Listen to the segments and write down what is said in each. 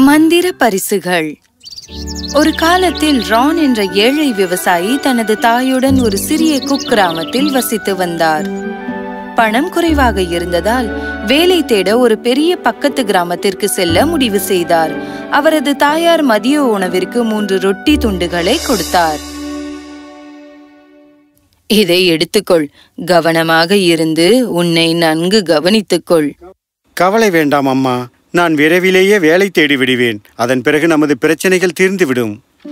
மந்திர பரிசுகள் ஒரு காலத்தில் ரான் என்ற ஏழை விவசாயி தனது தாயுடன் ஒரு சிறிய குக்கிராமத்தில் வசித்து வந்தார் பணம் குறைவாக இருந்ததால் வேலை தேட ஒரு பெரிய பக்கத்து கிராமத்திற்கு செல்ல முடிவு செய்தார் அவரது தாயார் மதிய உணவிற்கு மூன்று ரொட்டி துண்டுகளை கொடுத்தார் இதை எடுத்துக்கொள் கவனமாக இருந்து உன்னை நன்கு கவனித்துக்கொள் கவலை வேண்டாம் அம்மா நான் விரைவிலேயே வேலை தேடி விடுவேன் அதன் பிறகு நமது பிரச்சனைகள் தீர்ந்துவிடும்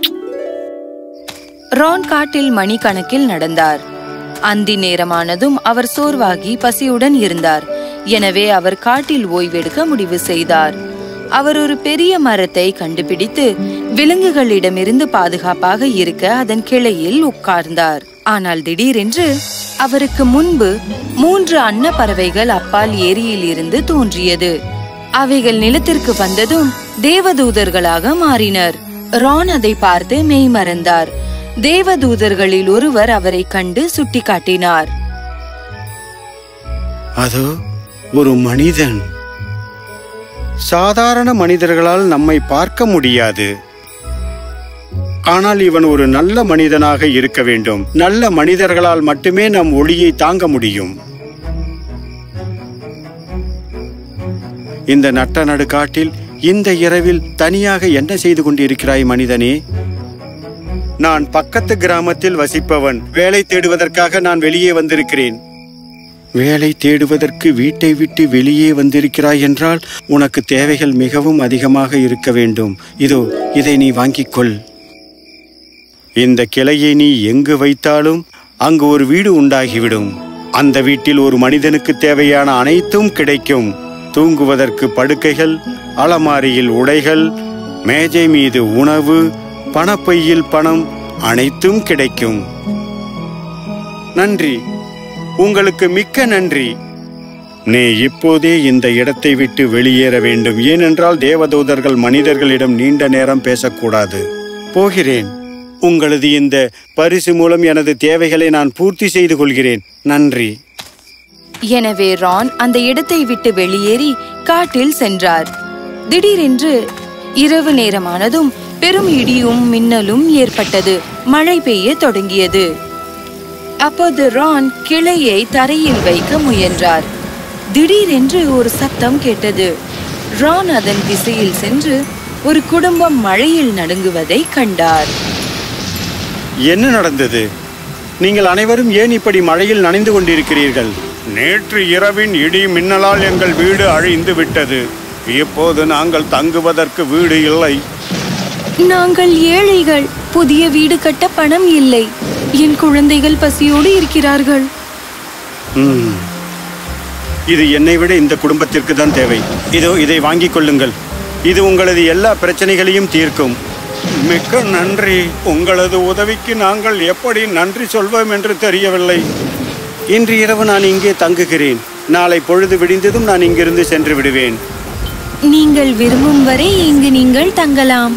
ரான் காட்டில் மணிக்கணக்கில் நடந்தார் அந்தி நேரமானதும் அவர் சோர்வாகி பசியுடன் இருந்தார் எனவே அவர் காட்டில் ஓய்வெடுக்க முடிவு செய்தார் அவர் ஒரு பெரிய மரத்தை கண்டுபிடித்து விலங்குகளிடமிருந்து பாதுகாப்பாக இருக்க அதன் கிளையில் உட்கார்ந்தார் ஆனால் திடீரென்று அவருக்கு முன்பு மூன்று அன்ன பறவைகள் அப்பால் ஏரியில் இருந்து தோன்றியது அவைகள் நிலத்திற்கு வந்ததும் தேவதூதர்களாக மாறினர் ரான் அதை பார்த்து மெய்மறந்தார் தேவதூதர்களில் ஒருவர் அவரை கண்டு சுட்டிக்காட்டினார் அதோ ஒரு மனிதன் சாதாரண மனிதர்களால் நம்மை பார்க்க முடியாது ஆனால் இவன் ஒரு நல்ல மனிதனாக இருக்க வேண்டும் நல்ல மனிதர்களால் மட்டுமே நம் ஒளியை தாங்க முடியும் இந்த நட்ட நடுக்காட்டில் இந்த இரவில் தனியாக என்ன செய்து கொண்டிருக்கிறாய் மனிதனே நான் பக்கத்து கிராமத்தில் வசிப்பவன் வேலை தேடுவதற்காக நான் வெளியே வந்திருக்கிறேன் வேலை தேடுவதற்கு வீட்டை விட்டு வெளியே வந்திருக்கிறாய் என்றால் உனக்கு தேவைகள் மிகவும் அதிகமாக இருக்க வேண்டும் இதோ இதை நீ வாங்கிக் கொள் இந்த கிளையை நீ எங்கு வைத்தாலும் அங்கு ஒரு வீடு உண்டாகிவிடும் அந்த வீட்டில் ஒரு மனிதனுக்கு தேவையான அனைத்தும் கிடைக்கும் தூங்குவதற்கு படுக்கைகள் அலமாரியில் உடைகள் மேஜை மீது உணவு பணப்பையில் பணம் அனைத்தும் கிடைக்கும் நன்றி உங்களுக்கு மிக்க நன்றி நீ இப்போதே இந்த இடத்தை விட்டு வெளியேற வேண்டும் ஏனென்றால் தேவதூதர்கள் மனிதர்களிடம் நீண்ட நேரம் பேசக்கூடாது போகிறேன் உங்களது இந்த பரிசு மூலம் எனது தேவைகளை நான் பூர்த்தி செய்து கொள்கிறேன் நன்றி எனவே ரான் அந்த இடத்தை விட்டு வெளியேறி காட்டில் சென்றார் திடீரென்று இரவு நேரமானதும் பெரும் இடியும் மின்னலும் ஏற்பட்டது மழை பெய்ய தொடங்கியது அப்போது ரான் கிளையை தரையில் வைக்க முயன்றார் திடீரென்று ஒரு சத்தம் கேட்டது ரான் அதன் திசையில் சென்று ஒரு குடும்பம் மழையில் நடுங்குவதை கண்டார் என்ன நடந்தது நீங்கள் அனைவரும் ஏன் இப்படி மழையில் நனைந்து கொண்டிருக்கிறீர்கள் நேற்று இரவின் இடி மின்னலால் எங்கள் வீடு அழிந்து விட்டது இப்போது நாங்கள் தங்குவதற்கு வீடு இல்லை நாங்கள் ஏழைகள் புதிய வீடு கட்ட பணம் இல்லை என் குழந்தைகள் பசியோடு இருக்கிறார்கள் ம். இது என்னை விட இந்த குடும்பத்திற்கு தான் தேவை இதோ இதை வாங்கிக் கொள்ளுங்கள் இது உங்களது எல்லா பிரச்சனைகளையும் தீர்க்கும் மிக்க நன்றி உங்களது உதவிக்கு நாங்கள் எப்படி நன்றி சொல்வோம் என்று தெரியவில்லை இன்று இரவு நான் இங்கே தங்குகிறேன் நாளை பொழுது விடிந்ததும் நான் இங்கிருந்து சென்று விடுவேன் நீங்கள் விரும்பும் வரை இங்கு நீங்கள் தங்கலாம்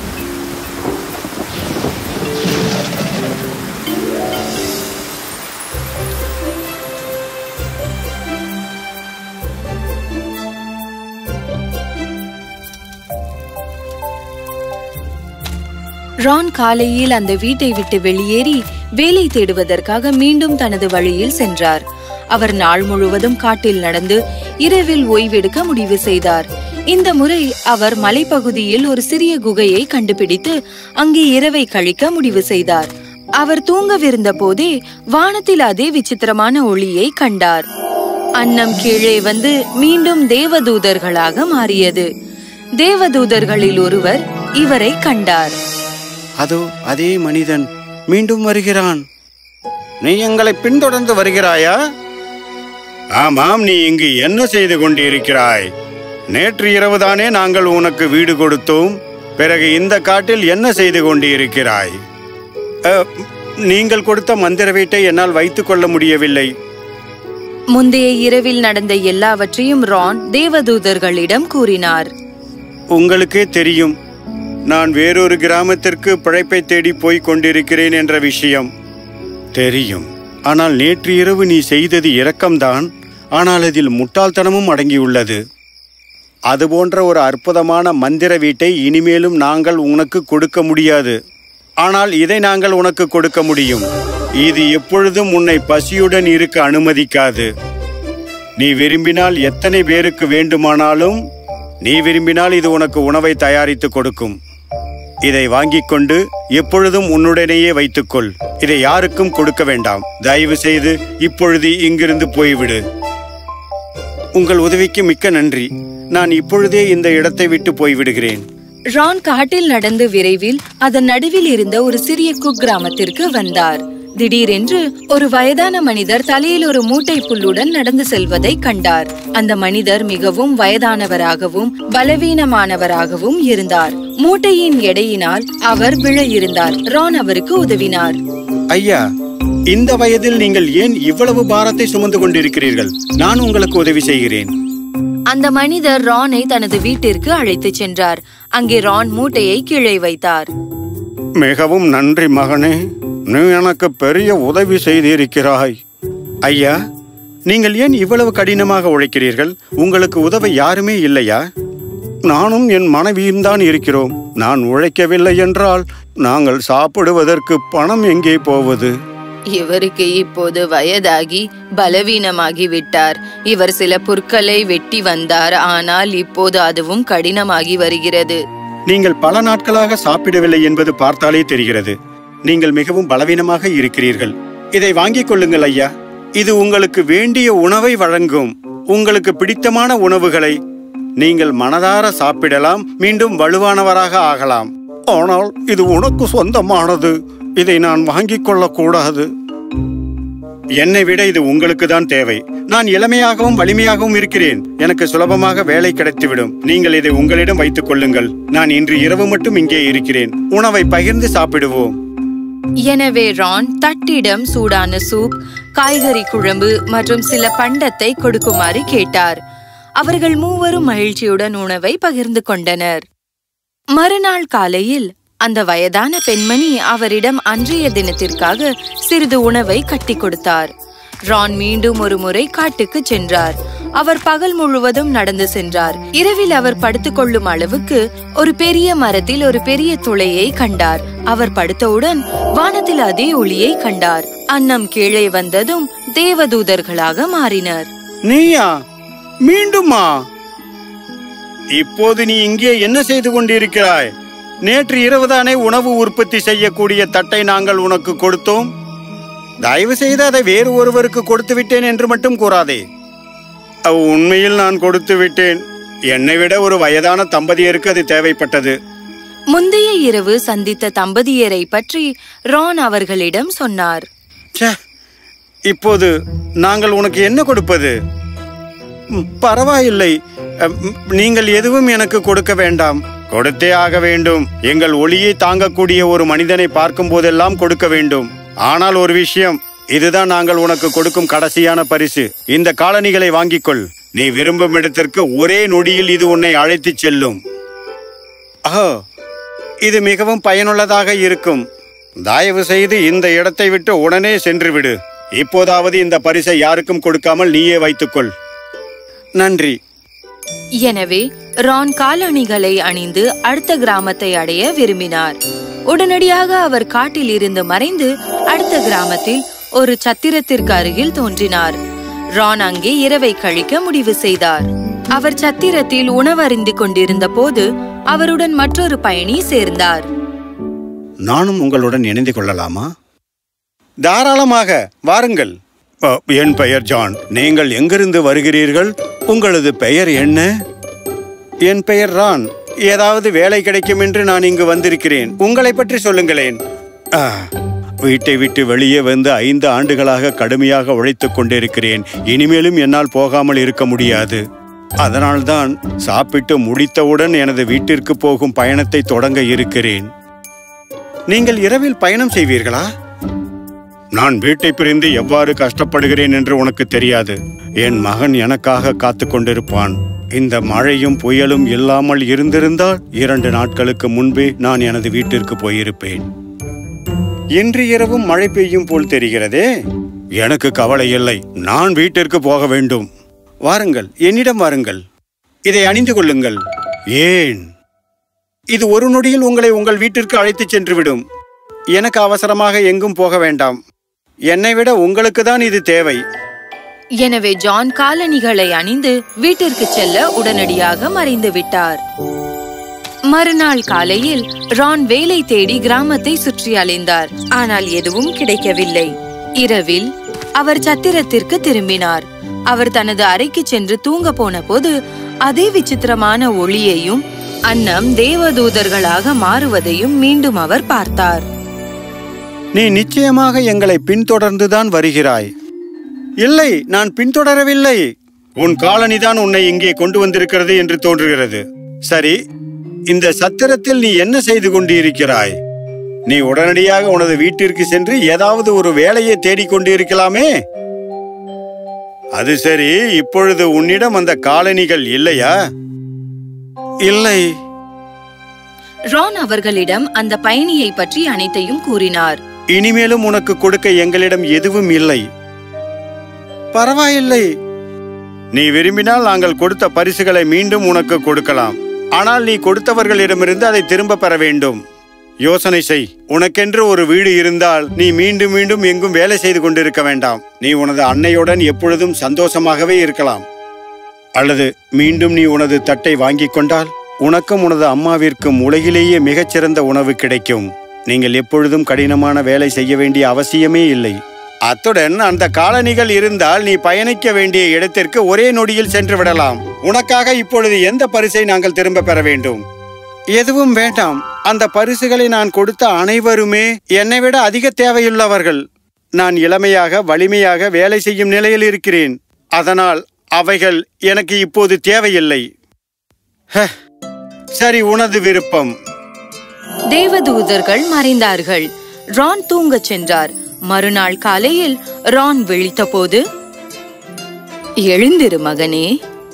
ரான் காலையில் அந்த வீட்டை விட்டு வெளியேறி வேலை தேடுவதற்காக மீண்டும் தனது வழியில் சென்றார் அவர் நாள் முழுவதும் காட்டில் நடந்து இரவில் ஓய்வெடுக்க முடிவு செய்தார் இந்த முறை அவர் மலைப்பகுதியில் ஒரு சிறிய குகையை கண்டுபிடித்து அங்கே இரவை கழிக்க முடிவு செய்தார் அவர் தூங்கவிருந்த போதே வானத்தில் அதே விசித்திரமான ஒளியை கண்டார் அன்னம் கீழே வந்து மீண்டும் தேவதூதர்களாக மாறியது தேவதூதர்களில் ஒருவர் இவரை கண்டார் அதோ அதே மனிதன் மீண்டும் வருகிறான் நீ எங்களை பின்தொடர்ந்து வருகிறாயா ஆமாம் நீ இங்கு என்ன செய்து கொண்டிருக்கிறாய் நேற்று இரவுதானே நாங்கள் உனக்கு வீடு கொடுத்தோம் பிறகு இந்த காட்டில் என்ன செய்து கொண்டிருக்கிறாய் அ, நீங்கள் கொடுத்த மந்திர வீட்டை என்னால் வைத்துக் கொள்ள முடியவில்லை முந்தைய இரவில் நடந்த எல்லாவற்றையும் ரான் தேவதூதர்களிடம் கூறினார் உங்களுக்கே தெரியும் நான் வேறொரு கிராமத்திற்கு பிழைப்பை தேடி போய்க் கொண்டிருக்கிறேன் என்ற விஷயம் தெரியும் ஆனால் நேற்று இரவு நீ செய்தது இரக்கம்தான் ஆனால் அதில் முட்டாள்தனமும் அடங்கியுள்ளது அது போன்ற ஒரு அற்புதமான மந்திர வீட்டை இனிமேலும் நாங்கள் உனக்கு கொடுக்க முடியாது ஆனால் இதை நாங்கள் உனக்கு கொடுக்க முடியும் இது எப்பொழுதும் உன்னை பசியுடன் இருக்க அனுமதிக்காது நீ விரும்பினால் எத்தனை பேருக்கு வேண்டுமானாலும் நீ விரும்பினால் இது உனக்கு உணவை தயாரித்து கொடுக்கும் இதை வாங்கிக் கொண்டு எப்பொழுதும் உன்னுடனேயே வைத்துக்கொள் இதை யாருக்கும் கொடுக்க வேண்டாம் தயவு செய்து இப்பொழுது இங்கிருந்து போய்விடு உங்கள் உதவிக்கு மிக்க நன்றி நான் இப்பொழுதே இந்த இடத்தை விட்டு போய்விடுகிறேன் ரான் காட்டில் நடந்து விரைவில் அதன் நடுவில் இருந்த ஒரு சிறிய குக்கிராமத்திற்கு வந்தார் திடீரென்று ஒரு வயதான மனிதர் தலையில் ஒரு மூட்டை புல்லுடன் நடந்து செல்வதை கண்டார் அந்த மனிதர் மிகவும் வயதானவராகவும் பலவீனமானவராகவும் இருந்தார் மூட்டையின் எடையினால் அவர் விழ இருந்தார் ரான் அவருக்கு உதவினார் ஐயா இந்த வயதில் நீங்கள் ஏன் இவ்வளவு பாரத்தை சுமந்து கொண்டிருக்கிறீர்கள் நான் உங்களுக்கு உதவி செய்கிறேன் அந்த மனிதர் ரானை தனது வீட்டிற்கு அழைத்துச் சென்றார் அங்கே ரான் மூட்டையை கீழே வைத்தார் மிகவும் நன்றி மகனே நீ எனக்கு பெரிய உதவி செய்திருக்கிறாய் ஐயா நீங்கள் ஏன் இவ்வளவு கடினமாக உழைக்கிறீர்கள் உங்களுக்கு உதவ யாருமே இல்லையா நானும் என் மனைவியும் தான் இருக்கிறோம் நான் உழைக்கவில்லை என்றால் நாங்கள் சாப்பிடுவதற்கு பணம் எங்கே போவது இவருக்கு இப்போது வயதாகி பலவீனமாகி விட்டார் இவர் சில புற்களை வெட்டி வந்தார் ஆனால் இப்போது அதுவும் கடினமாகி வருகிறது நீங்கள் பல நாட்களாக சாப்பிடவில்லை என்பது பார்த்தாலே தெரிகிறது நீங்கள் மிகவும் பலவீனமாக இருக்கிறீர்கள் இதை வாங்கிக் கொள்ளுங்கள் ஐயா இது உங்களுக்கு வேண்டிய உணவை வழங்கும் உங்களுக்கு பிடித்தமான உணவுகளை நீங்கள் மனதார சாப்பிடலாம் மீண்டும் வலுவானவராக ஆகலாம் ஆனால் இது உனக்கு சொந்தமானது இதை நான் வாங்கிக் கொள்ளக்கூடாது என்னை விட இது உங்களுக்கு தான் தேவை நான் இளமையாகவும் வலிமையாகவும் இருக்கிறேன் எனக்கு சுலபமாக வேலை கிடைத்துவிடும் நீங்கள் இதை உங்களிடம் வைத்துக் கொள்ளுங்கள் நான் இன்று இரவு மட்டும் இங்கே இருக்கிறேன் உணவை பகிர்ந்து சாப்பிடுவோம் எனவே ரான் தட்டிடம் சூடான சூப் காய்கறி குழம்பு மற்றும் சில பண்டத்தை கொடுக்குமாறு கேட்டார் அவர்கள் மூவரும் மகிழ்ச்சியுடன் உணவை பகிர்ந்து கொண்டனர் மறுநாள் காலையில் அந்த வயதான பெண்மணி அவரிடம் அன்றைய தினத்திற்காக சிறிது உணவை கட்டி கொடுத்தார் ரான் மீண்டும் ஒரு முறை காட்டுக்கு சென்றார் அவர் பகல் முழுவதும் நடந்து சென்றார் இரவில் அவர் படுத்துக் கொள்ளும் அளவுக்கு ஒரு பெரிய மரத்தில் ஒரு பெரிய துளையை கண்டார் அவர் படுத்தவுடன் வானத்தில் அதே ஒளியை கண்டார் அன்னம் கீழே வந்ததும் தேவதூதர்களாக மாறினர் நீயா மீண்டுமா இப்போது நீ இங்கே என்ன செய்து கொண்டிருக்கிறாய் நேற்று இரவுதானே உணவு உற்பத்தி செய்யக்கூடிய தட்டை நாங்கள் உனக்கு கொடுத்தோம் தயவு செய்து அதை வேறு ஒருவருக்கு கொடுத்து விட்டேன் என்று மட்டும் கூறாதே அவ் உண்மையில் நான் கொடுத்து விட்டேன் என்னை விட ஒரு வயதான தம்பதியருக்கு அது தேவைப்பட்டது முந்தைய இரவு சந்தித்த தம்பதியரை பற்றி ரான் அவர்களிடம் சொன்னார் ச்சே, இப்போது நாங்கள் உனக்கு என்ன கொடுப்பது ம், பரவாயில்லை அம், ம், நீங்கள் எதுவும் எனக்கு கொடுக்க வேண்டாம் கொடுத்தே ஆக வேண்டும் எங்கள் ஒளியை தாங்கக்கூடிய ஒரு மனிதனை பார்க்கும் போதெல்லாம் கொடுக்க வேண்டும் ஆனால் ஒரு விஷயம் இதுதான் நாங்கள் உனக்கு கொடுக்கும் கடைசியான பரிசு இந்த காலணிகளை வாங்கிக்கொள் நீ விரும்பும் இடத்திற்கு ஒரே நொடியில் இது உன்னை அழைத்துச் செல்லும் ஆஹோ இது மிகவும் பயனுள்ளதாக இருக்கும் தயவு செய்து இந்த இடத்தை விட்டு உடனே சென்று விடு இப்போதாவது இந்த பரிசை யாருக்கும் கொடுக்காமல் நீயே வைத்துக்கொள் நன்றி எனவே ரான் காலணிகளை அணிந்து அடுத்த கிராமத்தை அடைய விரும்பினார் உடனடியாக அவர் காட்டில் இருந்து மறைந்து அடுத்த கிராமத்தில் ஒரு சத்திரத்திற்கு அருகில் தோன்றினார் ரான் அங்கே இரவை கழிக்க முடிவு செய்தார் அவர் சத்திரத்தில் உணவருந்தி கொண்டிருந்த போது அவருடன் மற்றொரு பயணி சேர்ந்தார் நானும் உங்களுடன் இணைந்து கொள்ளலாமா தாராளமாக வாருங்கள் அ, என் பெயர் ஜான் நீங்கள் எங்கிருந்து வருகிறீர்கள் உங்களது பெயர் என்ன என் பெயர் ரான் ஏதாவது வேலை கிடைக்கும் என்று நான் இங்கு வந்திருக்கிறேன் உங்களை பற்றி சொல்லுங்களேன் ஆ, வீட்டை விட்டு வெளியே வந்து ஐந்து ஆண்டுகளாக கடுமையாக உழைத்துக் கொண்டிருக்கிறேன் இனிமேலும் என்னால் போகாமல் இருக்க முடியாது அதனால்தான் சாப்பிட்டு முடித்தவுடன் எனது வீட்டிற்கு போகும் பயணத்தை தொடங்க இருக்கிறேன் நீங்கள் இரவில் பயணம் செய்வீர்களா நான் வீட்டை பிரிந்து எவ்வாறு கஷ்டப்படுகிறேன் என்று உனக்கு தெரியாது என் மகன் எனக்காக காத்து கொண்டிருப்பான் இந்த மழையும் புயலும் இல்லாமல் இருந்திருந்தால் இரண்டு நாட்களுக்கு முன்பே நான் எனது வீட்டிற்கு போயிருப்பேன் இன்று இரவும் மழை பெய்யும் போல் தெரிகிறதே எனக்கு கவலை இல்லை நான் வீட்டிற்கு போக வேண்டும் வாருங்கள் என்னிடம் வாருங்கள் இதை அணிந்து கொள்ளுங்கள் ஏன் இது ஒரு நொடியில் உங்களை உங்கள் வீட்டிற்கு அழைத்துச் சென்றுவிடும் எனக்கு அவசரமாக எங்கும் போக வேண்டாம் என்னை விட உங்களுக்கு தான் இது தேவை எனவே ஜான் காலணிகளை அணிந்து வீட்டிற்கு செல்ல உடனடியாக மறைந்து விட்டார் மறுநாள் காலையில் ரான் வேலை தேடி கிராமத்தை சுற்றி அலைந்தார் ஆனால் எதுவும் கிடைக்கவில்லை இரவில் அவர் சத்திரத்திற்கு திரும்பினார் அவர் தனது அறைக்கு சென்று தூங்க போன போது அதே விசித்திரமான ஒளியையும் அன்னம் தேவதூதர்களாக மாறுவதையும் மீண்டும் அவர் பார்த்தார் நீ நிச்சயமாக எங்களை பின்தொடர்ந்துதான் வருகிறாய் இல்லை நான் பின்தொடரவில்லை உன் காலனிதான் உன்னை இங்கே கொண்டு வந்திருக்கிறது என்று தோன்றுகிறது சரி இந்த சத்திரத்தில் நீ என்ன செய்து கொண்டிருக்கிறாய் நீ உடனடியாக உனது வீட்டிற்கு சென்று ஏதாவது ஒரு வேலையை தேடிக் கொண்டிருக்கலாமே அது சரி இப்பொழுது உன்னிடம் அந்த காலணிகள் இல்லையா இல்லை ரான் அவர்களிடம் அந்த பயணியை பற்றி அனைத்தையும் கூறினார் இனிமேலும் உனக்கு கொடுக்க எங்களிடம் எதுவும் இல்லை பரவாயில்லை நீ விரும்பினால் நாங்கள் கொடுத்த பரிசுகளை மீண்டும் உனக்கு கொடுக்கலாம் ஆனால் நீ கொடுத்தவர்களிடமிருந்து அதை திரும்ப பெற வேண்டும் யோசனை செய் உனக்கென்று ஒரு வீடு இருந்தால் நீ மீண்டும் மீண்டும் எங்கும் வேலை செய்து கொண்டிருக்க வேண்டாம் நீ உனது அன்னையுடன் எப்பொழுதும் சந்தோஷமாகவே இருக்கலாம் அல்லது மீண்டும் நீ உனது தட்டை வாங்கிக் கொண்டால் உனக்கும் உனது அம்மாவிற்கும் உலகிலேயே மிகச்சிறந்த உணவு கிடைக்கும் நீங்கள் எப்பொழுதும் கடினமான வேலை செய்ய வேண்டிய அவசியமே இல்லை அத்துடன் அந்த காலணிகள் இருந்தால் நீ பயணிக்க வேண்டிய இடத்திற்கு ஒரே நொடியில் சென்று விடலாம் உனக்காக இப்பொழுது எந்த பரிசை நாங்கள் திரும்ப பெற வேண்டும் எதுவும் வேண்டாம் அந்த பரிசுகளை நான் கொடுத்த அனைவருமே என்னை விட அதிக தேவையுள்ளவர்கள் நான் இளமையாக வலிமையாக வேலை செய்யும் நிலையில் இருக்கிறேன் அதனால் அவைகள் எனக்கு இப்போது தேவையில்லை ஹ, சரி உனது விருப்பம் தேவதூதர்கள் மறைந்தார்கள் ரான் தூங்கச் சென்றார் மறுநாள் காலையில் ரான் விழித்தபோது எழுந்திரு மகனே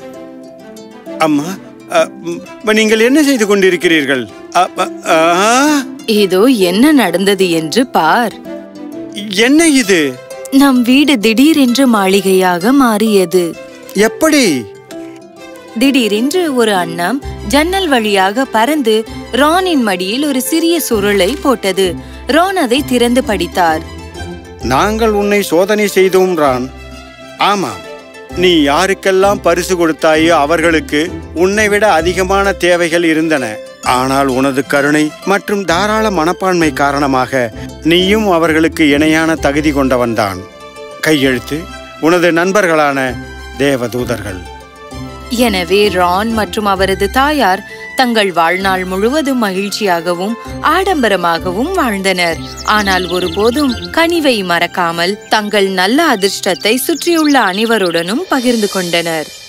அம்மா அ, ம், நீங்கள் என்ன செய்து கொண்டிருக்கிறீர்கள் அ, அ, ஆ, இதோ என்ன நடந்தது என்று பார் என்ன இது நம் வீடு திடீரென்று மாளிகையாக மாறியது எப்படி திடீரென்று ஒரு அன்னம் ஜன்னல் வழியாக பறந்து ரானின் மடியில் ஒரு சிறிய சுருளை போட்டது ரான் அதை திறந்து படித்தார் நாங்கள் உன்னை சோதனை செய்தோம் ரான் ஆமாம் நீ யாருக்கெல்லாம் பரிசு கொடுத்தாயோ அவர்களுக்கு உன்னை விட அதிகமான தேவைகள் இருந்தன ஆனால் உனது கருணை மற்றும் தாராள மனப்பான்மை காரணமாக நீயும் அவர்களுக்கு இணையான தகுதி கொண்டவன்தான் கையெழுத்து உனது நண்பர்களான தேவதூதர்கள் எனவே ரான் மற்றும் அவரது தாயார் தங்கள் வாழ்நாள் முழுவதும் மகிழ்ச்சியாகவும் ஆடம்பரமாகவும் வாழ்ந்தனர் ஆனால் ஒருபோதும் கனிவை மறக்காமல் தங்கள் நல்ல அதிர்ஷ்டத்தை சுற்றியுள்ள அனைவருடனும் பகிர்ந்து கொண்டனர்